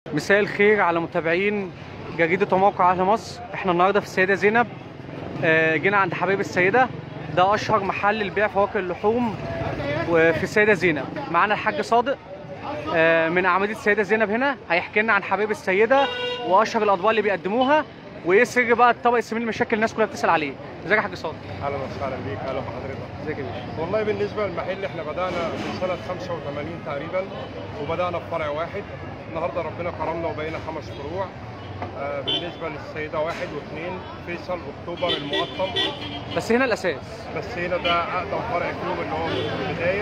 مساء الخير على متابعين جريدة وموقع أهل مصر احنا النهاردة في السيدة زينب آه، جينا عند حبيب السيدة ده أشهر محل لبيع فواكه اللحوم وفي السيدة زينب معانا الحاج صادق آه، من أعمدة السيدة زينب هنا هيحكي لنا عن حبيب السيدة وأشهر الأطباق اللي بيقدموها وإيه سر بقى الطبق السمين المشكل الناس كلها بتسأل عليه ازيك يا حاج صادق اهلا وسهلا بيك اهلا بحضرتك ازيك يا باشا والله بالنسبه للمحل احنا بدانا من سنه 85 تقريبا وبدانا في فرع واحد النهارده ربنا كرمنا وبقينا خمس فروع آه بالنسبه للسيده واحد واثنين فيصل اكتوبر المقطم بس هنا الأساس بس هنا ده اقدم فرع فيهم اللي هو من البدايه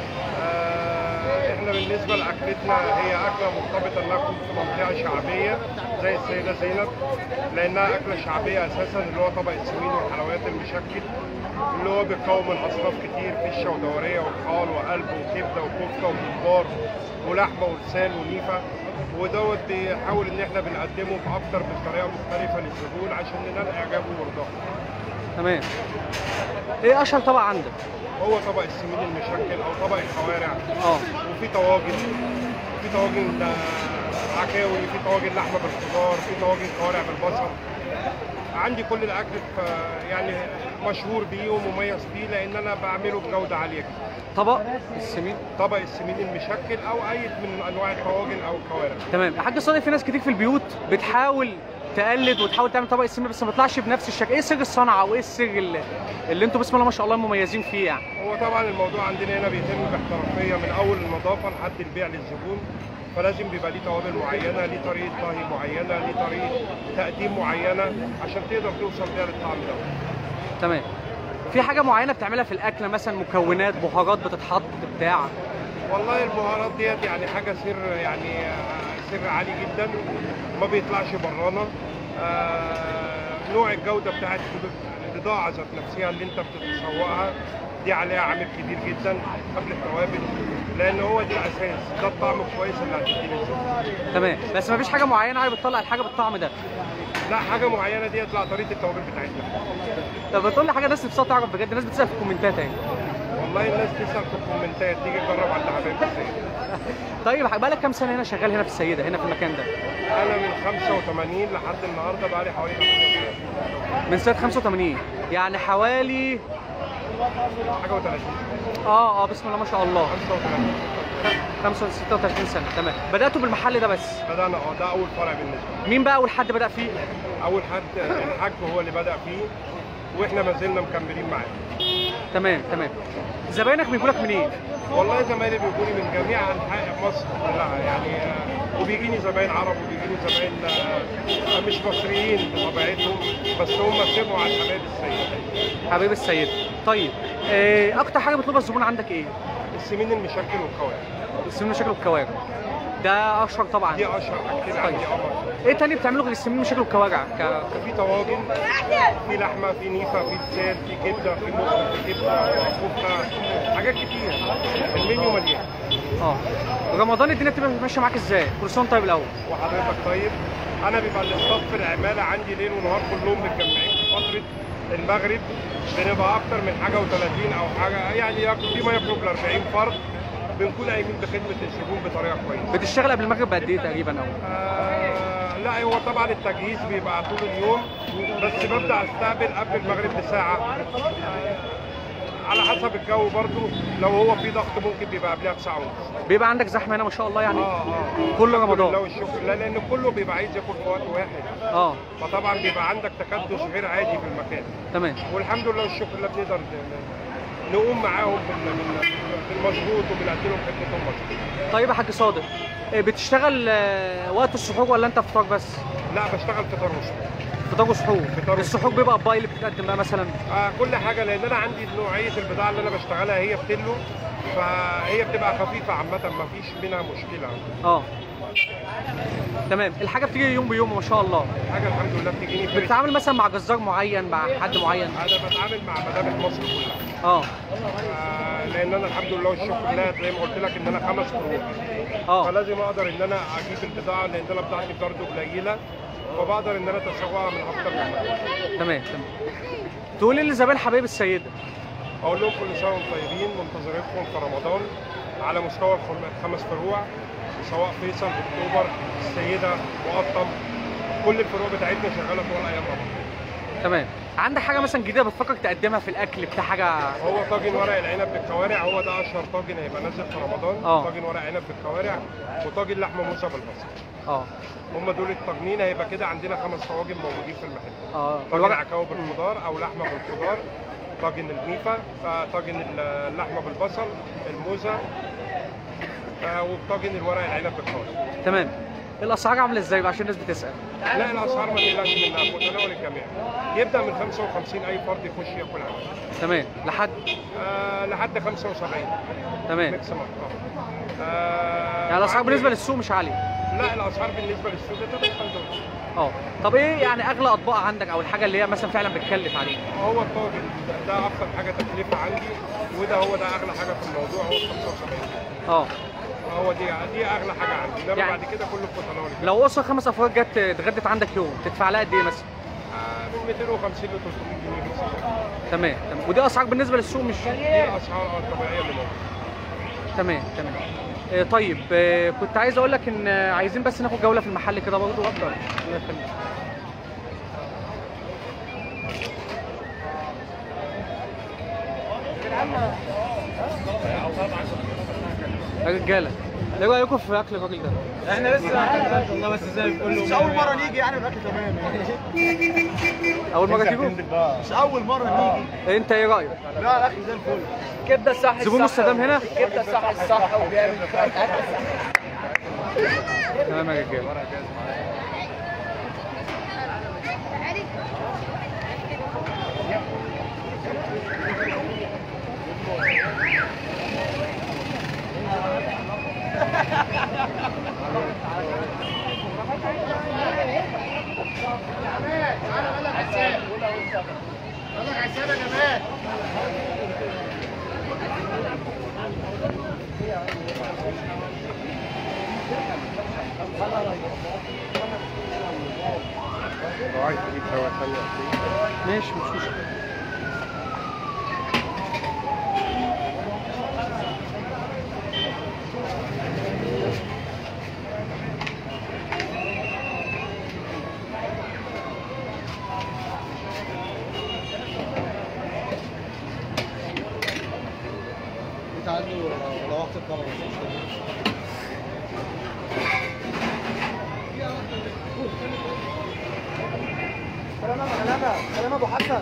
آه احنا بالنسبه لاكلتنا هي اكله مرتبطه انها تكون في منطقه شعبيه زي السيده زينب لانها اكله شعبيه اساسا اللي هو طبق السمين والحلويات المشكل اللي هو بيتكون من اصناف كتير فشه ودوريه وطحال وقلب وكبده وكفته وممبار ولحمه ولسان ونيفه ودوت بيحاول ان احنا بنقدمه باكتر من طريقه مختلفه للزبون عشان ننال اعجابه ورضاه تمام ايه أشهر طبق عندك؟ هو طبق السمين المشكل او طبق الكوارع اه وفي طواجن في طواجن آه، عكاوي في طواجن لحمه بالخضار في طواجن كوارع بالبصل عندي كل الاكل ف- يعني مشهور بيه ومميز بيه لان انا بعمله بجوده عاليه جدا طبق السمين طبق السمين المشكل او اي من انواع الطواجن او الكوارع تمام يا حاج صادق في ناس كتير في البيوت بتحاول تقلد وتحاول تعمل طبق السمين بس ما بيطلعش بنفس الشكل ايه سر الصنعه وايه السر اللي, اللي انتوا بسم الله ما شاء الله مميزين فيه يعني هو طبعا الموضوع عندنا هنا بيتم باحترافيه من اول النظافه لحد البيع للزبون فلازم بيبقى ليه توابل معينه ليه طريقه طهي معينه ليه طريقه تقديم معينه عشان تقدر توصل بيها للطعم ده تمام في حاجه معينه بتعملها في الاكل مثلا مكونات بهارات بتتحط بتاع والله البهارات ديت يعني حاجه سر يعني آه، سر عالي جدا ما بيطلعش برانا آه، نوع الجوده بتاعت البضاعه ذات نفسها اللي انت بتتسوقها دي عليها عامل كبير جدا قبل التوابل لان هو دي الاساس ده الطعم الكويس اللي هتديه للزبون تمام بس ما فيش حاجه معينه عايز بتطلع الحاجه بالطعم ده لا حاجه معينه دي يطلع طريقه التوابل بتاعتنا طب بتقول لي حاجه الناس نفسها تعرف بجد الناس بتسال في الكومنتات اهي والله الناس تسال في الكومنتات تيجي تجرب عند حبايب السيد طيب بقالك كام سنه هنا شغال هنا في السيده هنا في المكان ده انا من 85 لحد النهارده بقالي حوالي 5 سنين من سنه 85 يعني حوالي حاجه و30 اه اه بسم الله ما شاء الله 35 5 36 سنه تمام بداتوا بالمحل ده بس بدأنا اه ده أول فرع بالنسبة لي. مين بقى اول حد بدا فيه أول حد الحاج هو اللي بدأ فيه وإحنا ما زلنا مكملين معاه. تمام تمام زباينك بيجوا لك منين والله زمايلي بيجوني من جميع أنحاء مصر كلها يعني آه، وبيجيني زباين عرب وبيجيني زباين آه، مش مصريين بطبيعتهم بس هم سمعوا عن حبايب السيد. حبيب السيد طيب إيه اكتر حاجه بيطلبها الزبون عندك ايه السمين المشكل والكوارع السمين مشاكل والكوارع ده اشهر طبعا دي أشهر حاجتين عندي أمر. ايه تاني بتعملوا غير السمين مشاكل والكوارع ك... في طواجن في لحمه في نيفه في لسان في كبده في مخ في كبده كفته حاجات كتير المنيو مليان اه رمضان الدنيا بتبقى ماشيه معاك ازاي كل سنه وأنت طيب الاول وحضرتك طيب انا بيبقى الاستاف في العماله عندي ليل ونهار كلهم متجمعين في فتره المغرب بنبقى اكتر من حاجه و30 او حاجه يعني يق- فيما يقرب ل 40 فرد بنكون قايمين بخدمه الزبون بطريقه كويسه. بتشتغل قبل المغرب بقد ايه تقريبا او آه لا هو طبعا التجهيز بيبقى طول اليوم بس ببدا استقبل قبل المغرب بساعه آه على حسب الجو برضو لو هو في ضغط ممكن بيبقى قبلها بساعه ونص. بيبقى عندك زحمه هنا ما شاء الله يعني اه اه كل الحمد رمضان. لله والشكر لله لان كله بيبقى عايز ياكل في وقت واحد اه فطبعا بيبقى عندك تكدس غير عادي في المكان تمام والحمد لله والشكر لله بنقدر ن- نقوم معاهم بال- بال- بالمظبوط وبنقدم لهم خدمتهم مظبوط طيب يا حاج صادق إيه بتشتغل آه، وقت السحور ولا انت فطار بس لا بشتغل فطار وسحور فطار وسحور فطار السحور بيبقى باي اللي بتقدم بقى مثلا آه كل حاجه لان انا عندي نوعيه البضاعه اللي انا بشتغلها هي بتلو فهي بتبقى خفيفه عامه ما فيش منها مشكله اه تمام الحاجه بتيجي يوم بيوم ما شاء الله حاجه الحمد لله بتجيني فريش بتتعامل مثلا مع جزار معين مع حد معين انا بتعامل مع مذابح مصر كلها اه آه لان انا الحمد لله والشكر لله زي ما قلت لك ان انا خمس فروع اه فلازم اقدر ان انا اجيب البضاعه لان انا بتاعتي برضه قليله فبقدر ان انا اتسوقها من اكتر من مكان تمام تمام تقول ايه لزبائن حبايب السيده اقول لهم كل سنه وانتم طيبين منتظرينكم في رمضان على مستوى الخم- الخمس فروع سواء فيصل اكتوبر السيده مقطم كل الفروع بتاعتنا شغاله طول الايام مع بعض. تمام عندك حاجه مثلا جديده بتفكر تقدمها في الاكل بتاع حاجه هو طاجن ورق العنب بالكوارع هو ده اشهر طاجن هيبقى نازل في رمضان آه. طاجن ورق عنب بالكوارع وطاجن لحمه موسى بالبصل اه هم دول الطاجنين هيبقى كده عندنا خمس طواجن موجودين في المحل اه طاجن الورق عكاوي بالخضار او لحمه بالخضار طاجن الميفا آه، طاجن اللحمه بالبصل الموزه آه، وطاجن الورق العنب بالخضار تمام الاسعار عامله ازاي بقى عشان الناس بتسال لا الاسعار ما تقلقش منها متناول الجميع يبدا من 55 اي فرد يخش ياكل عندنا تمام لحد آه لحد 75 تمام ماكسيمم آه يعني الاسعار وعندي- بالنسبه للسوق مش عاليه لا الاسعار بالنسبه للسوق ده تبقى دول اه طب ايه يعني اغلى اطباق عندك او الحاجه اللي هي مثلا فعلا بتكلف عليك هو الطاجن ده اكتر حاجه تكلفه عندي وده هو ده اغلى حاجه في الموضوع هو 75 اه هو دي دي اغلى حاجه عندي انما يعني- بعد كده كله في متناول الجميع. لو اسره خمس افراد جت اتغدت عندك يوم تدفع لها قد ايه مثلا آه، من 250 ل 300 جنيه بالظبط تمام تمام ودي اسعار بالنسبه للسوق مش دي الاسعار الطبيعيه اللي موجوده تمام تمام آه، طيب آه، كنت عايز اقول لك ان آه، عايزين بس ناخد جوله في المحل كده برضه الله يخليك يا رجاله ايه رايكم في اكل الراجل ده؟ احنا لسه والله بس زي الفل مش اول مره نيجي يعني الاكل تمام يعني اول مره تيجوا؟ مش اول مره نيجي انت ايه رايك؟ لا الاكل زي الفل كبده صح زبون مستدام هنا؟ كبده صح الصح وبيعمل تمام يا رجاله لو عايز تجيب دواء ثانيه ماشي مش مشكله انت عنده لو وقت الطلبه سلامة سلامة سلامة ابو حسن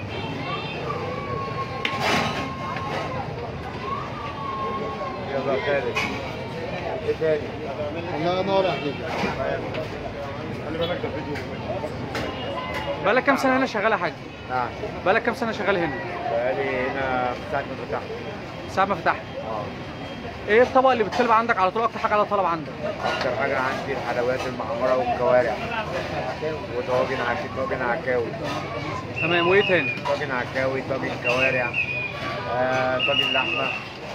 يلا ثالث ايه تاني؟ الله ينور يا حبيبي خلي بالك ده فيديو بقالك كام سنه هنا شغاله يا حاج؟ نعم بقالك كام سنه شغال هنا؟ بقالي هنا من ساعة ما فتحت ساعه ما فتحت اه ايه الطبق اللي بتطلب عندك على طول اكتر حاجه على طلب عندك؟ أكتر حاجة عندي الحلويات المعمرة والكوارع وطواجن عكاوي طاجن عكاوي تمام وايه تاني؟ طاجن عكاوي طاجن كوارع آه، طاجن لحمة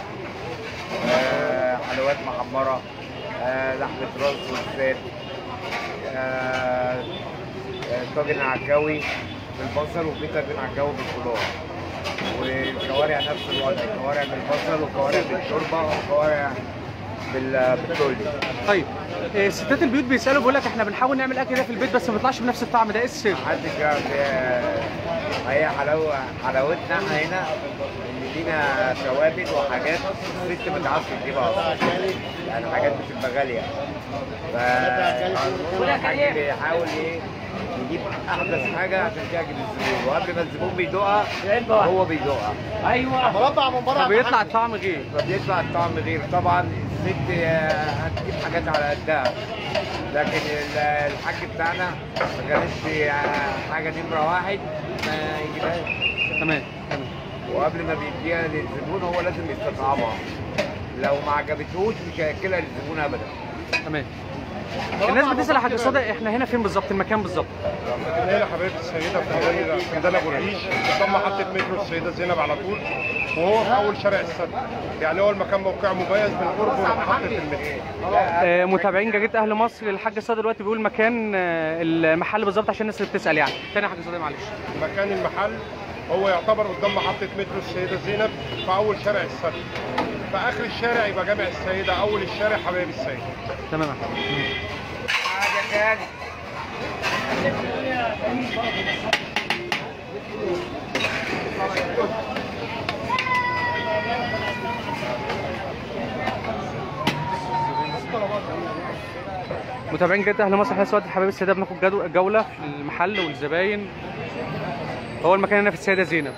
آه، حلويات محمرة آه، لحمة راس وزيت آه، آه، طاجن عكاوي بالبصل وفي طاجن عكاوي بالخضار والكوارع نفس الوضع كوارع بالبصل وكوارع بالشوربة وكوارع بال- بالتولي طيب إيه ستات البيوت بيسالوا بيقول لك احنا بنحاول نعمل اكل ده في البيت بس ما بيطلعش بنفس الطعم ده ايه السر؟ محدش يعرف هي- هي حلاوة حلاوتنا احنا هنا ان لينا ثوابت وحاجات الست ما تعرفش تجيبها اصلا يعني حاجات بتبقى غالية ف الحاج بيحاول ايه يجيب احدث حاجة عشان تعجب الزبون وقبل ما الزبون بيدوقها هو بيدوقها مربع من بره فبيطلع الطعم غير فبيطلع الطعم غير طبعا الست آه، هتجيب حاجات على قدها لكن ال- الحاج بتاعنا ما كانش آه، حاجه نمره واحد ما يجيبهاش تمام تمام وقبل ما بيديها للزبون هو لازم يستطعمها لو ما عجبتهوش مش هياكلها للزبون ابدا تمام الناس بتسال يا حاج صادق احنا هنا فين بالظبط المكان بالظبط لكن هنا حبيبه السيده في ميدان في ميدان ابو العيش قدام محطه مترو السيده زينب على طول وهو في اول شارع السد يعني هو المكان موقع مميز من قربه لمحطه المترو آه، متابعين جريده اهل مصر الحاج صادق دلوقتي بيقول مكان آه، المحل بالظبط عشان الناس اللي بتسال يعني تاني يا حاج صادق معلش مكان المحل هو يعتبر قدام محطه مترو السيده زينب في اول شارع السد في اخر الشارع يبقى جامع السيده اول الشارع حبايب السيده تمام يا حبيبي حاجه تاني متابعين جدا اهل مصر احنا دلوقتي حبايب السيده بناخد جدو- جوله في المحل والزباين هو المكان هنا في السيده زينب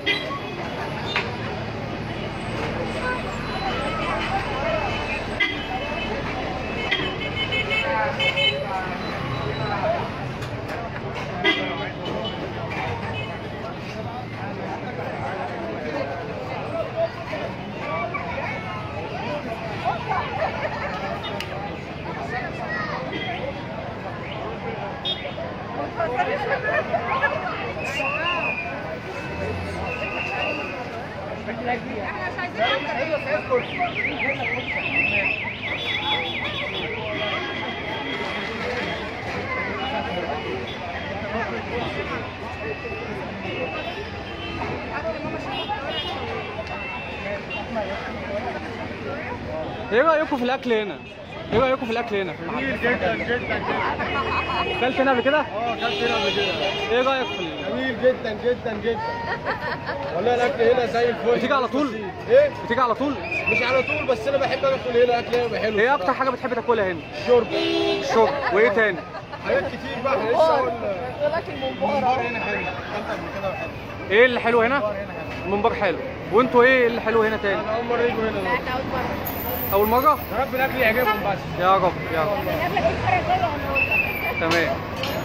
ايه رايكم في الاكل هنا ايه رايكم في الاكل هنا في المحل جميل جدا جدا جدا اكلت هنا قبل كده اه كلت هنا قبل كده ايه رايك في ال- جميل جدا جدا جدا والله الاكل هنا زي الفل بتيجي على طول؟ ايه بتيجي على طول مش على طول بس انا بحب اكل هنا اكل هنا حلو ايه اكتر حاجه بتحب تاكلها هنا شرب الشرب وايه تاني حاجات كتير بقى احنا لسه قلنا الممبار هنا حلو كلت قبل كده حلو ايه اللي حلو هنا الممبار هنا حلو الممبار حلو وانتوا ايه اللي حلو هنا تاني انا اول مره يجوا هنا دول. اول مره يا رب الاكل يعجبهم بس يا رب يا رب تمام